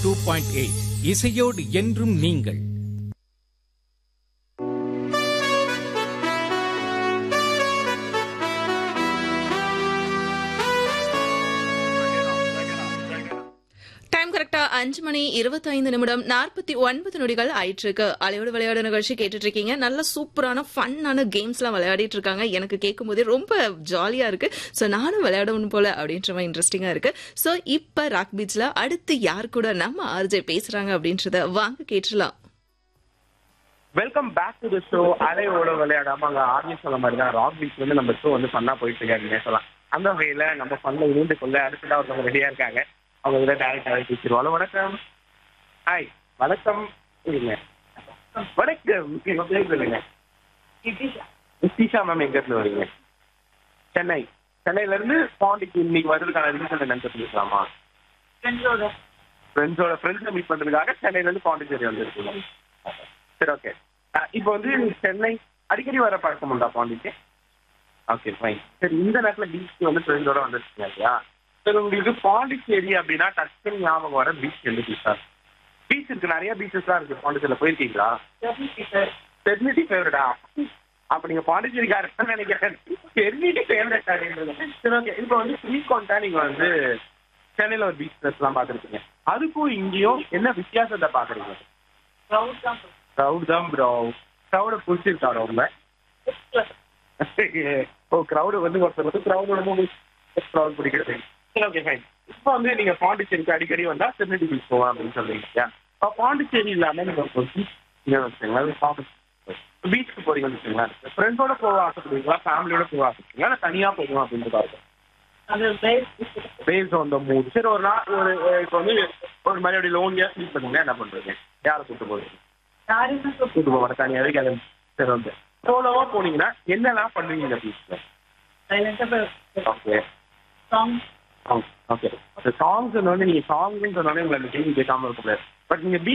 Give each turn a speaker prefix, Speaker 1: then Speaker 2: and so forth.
Speaker 1: two point eight இசையோடு என்றும் நீங்கள்
Speaker 2: டைம் கரெக்டா அஞ்சு மணி இருபத்தைந்து நிமிடம் நாற்பத்தி ஒன்பது நொடிகள் ஆயிட்டு இருக்கு அலையோடு விளையாடு நிகழ்ச்சி கேட்டுட்டு இருக்கீங்க நல்ல சூப்பரான ஃபன்னான கேம்ஸ் எல்லாம் விளையாடிட்டு இருக்காங்க எனக்கு கேட்கும் போதே ரொம்ப ஜாலியா இருக்கு சோ நானும் விளையாடணும் போல அப்படின்ற மாதிரி இன்ட்ரெஸ்டிங்கா இருக்கு சோ இப்ப ராக் பீச்ல அடுத்து யார் கூட நம்ம ஆர்ஜே பேசுறாங்க அப்படின்றத வாங்க கேட்டுலாம்
Speaker 3: welcome back to the show அலையோட விளையாடாம அங்க ஆர்மி சொன்ன மாதிரி தான் ராக் பீச் வந்து நம்ம ஷோ வந்து ஃபன்னா போயிட்டு இருக்காங்க சொல்லலாம் அந்த வகையில நம்ம ஃபன்ல இணைந்து கொள்ள அடுத்ததா ஒருத்தவங்க ரெடியா இருக்காங்க அவங்க கிட்ட டேரக்டாவே பேசிடுவோம் வணக்கம் ஹாய் வணக்கம் இருங்க வணக்கம் உங்க பேர் சொல்லுங்க நிதிஷா மேம் எங்க இருந்து வரீங்க சென்னை சென்னையில இருந்து பாண்டிக்கு இன்னைக்கு வர்றதுக்கான ரீசன் என்னன்னு தெரிஞ்சுக்கலாமா ஃப்ரெண்ட்ஸோட ஃப்ரெண்ட்ஸை மீட் பண்றதுக்காக சென்னையில இருந்து பாண்டிச்சேரி வந்திருக்கீங்க சரி ஓகே இப்போ வந்து சென்னை அடிக்கடி வர பழக்கம் உண்டா பாண்டிக்கு ஓகே ஃபைன் சரி இந்த நேரத்துல பீச் வந்து ஃப்ரெண்டோட வந்துருக்கீங்க இல்லையா சரி உங்களுக்கு பாண்டிச்சேரி அப்படின்னா டக்குன்னு ஞாபகம் வர பீச் எந்த பீச் சார் பீச் இருக்கு நிறைய பீச்சஸ்லாம் இருக்கு பாண்டிச்சேரியில் போயிருக்கீங்களா டெர்னிட்டி ஃபேவரடா அப்ப நீங்க பாண்டிச்சேரிக்காரன் நினைக்கிறேன் டெர்னிட்டி ஃபேவரட் அப்படின்றது சரி ஓகே இப்போ வந்து ஃப்ரீக்வெண்டா நீங்க வந்து சென்னையில ஒரு பீச் எல்லாம் பார்த்துருக்கீங்க அதுக்கும் இங்கேயும் என்ன வித்தியாசத்தை பாக்குறீங்க க்ரௌட் தான் ப்ரோ க்ரௌட பிடிச்சிருக்கா ரொம்ப ஓ க்ரௌடு வந்து ஒருத்தர் வந்து க்ரௌடோட க்ரௌட் பிடிக்கிறது சரி ஓகே ஃபைன் இப்போ வந்து நீங்க பாண்டிச்சேரிக்கு அடிக்கடி வந்தா திருநெல்வேலி பீச் போவோம் அப்படின்னு சொல்றீங்க இல்லையா இப்போ பாண்டிச்சேரி இல்லாம நீங்க ஒரு பீச் வச்சுங்களா பீச்சுக்கு போறீங்கன்னு வச்சுங்களா ஃப்ரெண்ட்ஸோட போக ஆசைப்படுவீங்களா ஃபேமிலியோட போக ஆசைப்படுவீங்களா இல்லை தனியா போகணும் அப்படின்றதா பேஸ்ட் ஆன் த மூட் சரி ஒரு நாள் ஒரு இப்போ வந்து ஒரு மாதிரி அப்படி லோன்லியா ஃபீல் பண்ணுங்க என்ன பண்றீங்க யாரை கூட்டு போறீங்க கூட்டு போக மாட்டேன் தனியாவே கிளம்பி சரி வந்து சோலோவா போனீங்கன்னா என்னெல்லாம் பண்ணுவீங்க இந்த பீச்ல ஓகே ஓகே சாங்ஸ் வந்து நீங்க சாங்ஸ் சொன்னாலே உங்களை அந்த கேள்வி கேட்காம இருக்க முடியாது பட் நீங்க